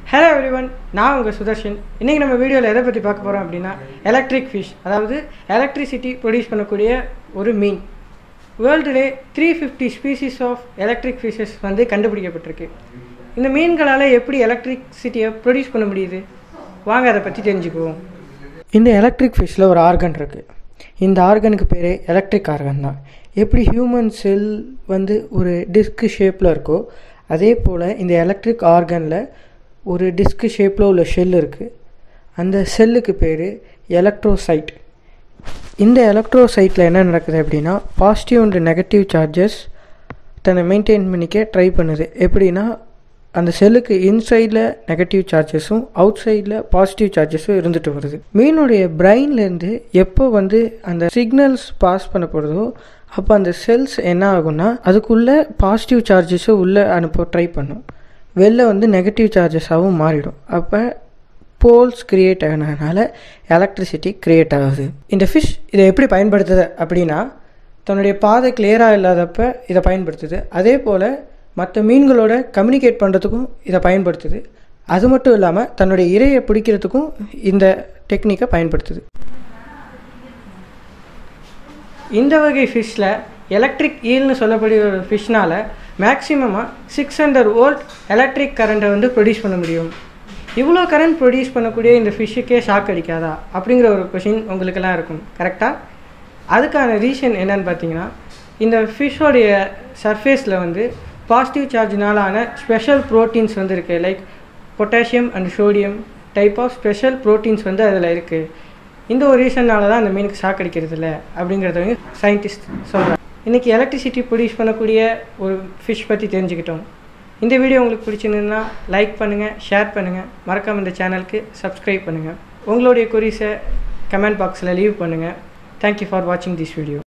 hello everyone நான் உங்கள் சுதர்ஷன் இன்றைக்கி நம்ம வீடியோவில் எதை பற்றி பார்க்க போகிறோம் அப்படின்னா எலக்ட்ரிக் ஃபிஷ் அதாவது எலக்ட்ரிசிட்டி ப்ரொடியூஸ் பண்ணக்கூடிய ஒரு மீன் வேர்ல்டுலே three fifty species of electric fishes வந்து கண்டுபிடிக்கப்பட்டிருக்கு இந்த மீன்களால் எப்படி எலக்ட்ரிசிட்டியை ப்ரொடியூஸ் பண்ண முடியுது வாங்க அதை பற்றி தெரிஞ்சுக்குவோம் இந்த எலக்ட்ரிக் ஃபிஷ்ஷில் ஒரு ஆர்கன் இருக்குது இந்த ஆர்கனுக்கு பேர் எலக்ட்ரிக் ஆர்கன் தான் எப்படி ஹியூமன் செல் வந்து ஒரு டிஸ்க் ஷேப்பில் இருக்கோ அதே போல் இந்த எலக்ட்ரிக் ஆர்கனில் ஒரு டிஸ்க் ஷேப்பில் உள்ள ஷெல் இருக்குது அந்த செல்லுக்கு பேர் எலக்ட்ரோசைட் இந்த எலக்ட்ரோசைட்டில் என்ன நடக்குது அப்படின்னா பாசிட்டிவ் அண்ட் நெகட்டிவ் சார்ஜஸ் தன்னை மெயின்டைன் பண்ணிக்க ட்ரை பண்ணுது எப்படின்னா அந்த செல்லுக்கு இன்சைடில் நெகட்டிவ் சார்ஜஸும் அவுட் சைடில் பாசிட்டிவ் சார்ஜஸும் இருந்துட்டு வருது மீனுடைய பிரெயின்லேருந்து எப்போ வந்து அந்த சிக்னல்ஸ் பாஸ் பண்ணப்படுதோ அப்போ அந்த செல்ஸ் என்ன ஆகும்னா அதுக்குள்ளே பாசிட்டிவ் சார்ஜஸும் உள்ளே அனுப்ப ட்ரை பண்ணும் வெளில வந்து நெகட்டிவ் சார்ஜஸாகவும் மாறிடும் அப்போ போல்ஸ் கிரியேட் ஆனதுனால எலக்ட்ரிசிட்டி கிரியேட் ஆகுது இந்த ஃபிஷ் இதை எப்படி பயன்படுத்துது அப்படின்னா தன்னுடைய பாதை கிளியராக இல்லாதப்ப இதை பயன்படுத்துது அதே போல் மற்ற மீன்களோட கம்யூனிகேட் பண்ணுறதுக்கும் இதை பயன்படுத்துது அது மட்டும் இல்லாமல் தன்னுடைய இரையை பிடிக்கிறதுக்கும் இந்த டெக்னிக்கை பயன்படுத்துது இந்த வகை ஃபிஷ்ஷில் எலக்ட்ரிக் ஈல்னு சொல்லக்கூடிய ஒரு ஃபிஷ்னால் மேக்ஸிமமாக சிக்ஸ் ஹண்ட்ரட் வோல்ட் எலக்ட்ரிக் கரண்ட்டை வந்து ப்ரொடியூஸ் பண்ண முடியும் இவ்வளோ கரண்ட் ப்ரொடியூஸ் பண்ணக்கூடிய இந்த ஃபிஷ்ஷுக்கே ஷாக் அடிக்காதா அப்படிங்கிற ஒரு கொஷின் உங்களுக்கெல்லாம் இருக்கும் கரெக்டாக அதுக்கான ரீசன் என்னன்னு பார்த்தீங்கன்னா இந்த ஃபிஷ்ஷோடைய சர்ஃபேஸில் வந்து பாசிட்டிவ் சார்ஜ்னாலான ஸ்பெஷல் ப்ரோட்டீன்ஸ் வந்து இருக்குது like potassium and sodium type of special proteins வந்து அதில் இருக்குது இந்த ஒரு ரீசன்னால தான் அந்த மீனுக்கு ஷாக் அடிக்கிறது இல்லை அப்படிங்கிறத வந்து சயின்டிஸ்ட் சொல்கிறாங்க இன்றைக்கி எலக்ட்ரிசிட்டி ப்ரொடியூஸ் பண்ணக்கூடிய ஒரு ஃபிஷ் பற்றி தெரிஞ்சுக்கிட்டோம் இந்த வீடியோ உங்களுக்கு பிடிச்சிருந்ததுன்னா லைக் பண்ணுங்கள் ஷேர் பண்ணுங்கள் மறக்காமல் இந்த சேனலுக்கு சப்ஸ்கிரைப் பண்ணுங்கள் உங்களுடைய கொரிஸை கமெண்ட் பாக்ஸில் லீவ் பண்ணுங்கள் தேங்க்யூ ஃபார் வாட்சிங் திஸ் வீடியோ